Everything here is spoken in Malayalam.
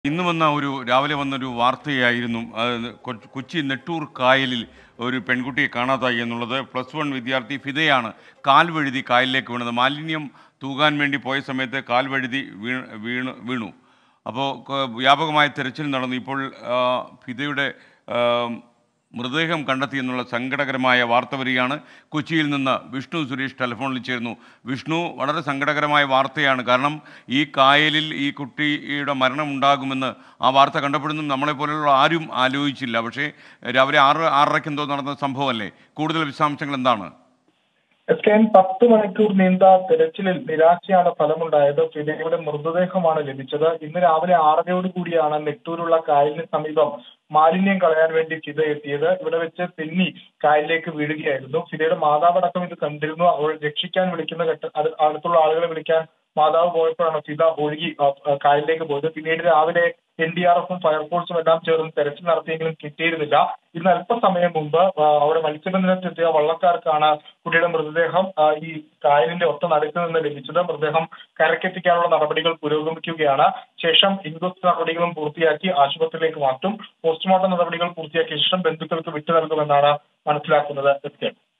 ഇന്ന് വന്ന ഒരു രാവിലെ വന്നൊരു വാർത്തയായിരുന്നു അത് കൊ- കൊച്ചി നെട്ടൂർ കായലിൽ ഒരു പെൺകുട്ടിയെ കാണാതായി എന്നുള്ളത് പ്ലസ് വൺ വിദ്യാർത്ഥി ഫിദയാണ് കാൽ വഴുതി കായലിലേക്ക് വീണത് മാലിന്യം തൂകാൻ വേണ്ടി പോയ സമയത്ത് കാൽ വഴുതി വീണ് വീണ് വീണു അപ്പോൾ ക- വ്യാപകമായ തെരച്ചിൽ നടന്നു ഇപ്പോൾ ആ, ഫിദയുടെ ആ, മൃതദേഹം കണ്ടെത്തി എന്നുള്ള സങ്കടകരമായ വാർത്ത വരികയാണ് കൊച്ചിയിൽ നിന്ന് വിഷ്ണു സുരേഷ് ടെലിഫോണിൽ ചേർന്നു വിഷ്ണു വളരെ സങ്കടകരമായ വാർത്തയാണ് കാരണം ഈ കായലിൽ ഈ കുട്ടിയുടെ മരണം ഉണ്ടാകുമെന്ന് ആ വാർത്ത കണ്ടപ്പോഴൊന്നും നമ്മളെപ്പോലെയുള്ള ആരും ആലോചിച്ചില്ല പക്ഷേ രാവിലെ ആറ് ആറരയ്ക്ക് എന്തോ നടന്ന സംഭവമല്ലേ കൂടുതൽ വിശദാംശങ്ങൾ എന്താണ് എസ് കെ എൻ പത്ത് മണിക്കൂർ നീണ്ട തെരച്ചിലിൽ നിരാശയാണ് ഫലമുണ്ടായത് ഫിദയുടെ മൃതദേഹമാണ് ലഭിച്ചത് ഇന്ന് രാവിലെ ആറരയോട് കൂടിയാണ് നെട്ടൂരുള്ള കായലിന് സമീപം മാലിന്യം കളയാൻ വേണ്ടി ഫിദ എത്തിയത് ഇവിടെ വെച്ച് തെന്നി കായലിലേക്ക് വീഴുകയായിരുന്നു ഫിദയുടെ മാതാവടക്കം ഇത് കണ്ടിരുന്നു അവൾ രക്ഷിക്കാൻ വിളിക്കുന്ന ഘട്ട അത് അടുത്തുള്ള ആളുകളെ വിളിക്കാൻ മാതാവ് പോയപ്പോഴാണ് ഫിദ ഒഴുകി ആ, ആ, കായലിലേക്ക് പോയത് പിന്നീട് രാവിലെ എൻ ഡി ആർ എഫും ഫയർഫോഴ്സും എല്ലാം ചേർന്ന് തെരച്ചിൽ നടത്തിയെങ്കിലും കിട്ടിയിരുന്നില്ല ഇന്ന് അല്പസമയം മുമ്പ് ആ, അവിടെ മത്സ്യബന്ധനത്തിനെത്തിയ വള്ളക്കാർക്കാണ് കുട്ടിയുടെ മൃതദേഹം ആ, ഈ കായലിന്റെ ഒത്ത നടുക്ക് നിന്ന് ലഭിച്ചത് മൃതദേഹം കരക്കെത്തിക്കാനുള്ള നടപടികൾ പുരോഗമിക്കുകയാണ് ശേഷം ഇൻക്വസ്റ്റ് നടപടികളും പൂർത്തിയാക്കി ആശുപത്രിയിലേക്ക് മാറ്റും പോസ്റ്റ്മോർട്ടം നടപടികൾ പൂർത്തിയാക്കിയ ശേഷം ബന്ധുക്കൾക്ക് വിട്ടു നൽകുമെന്നാണ് മനസ്സിലാക്കുന്നത് എസ് കെ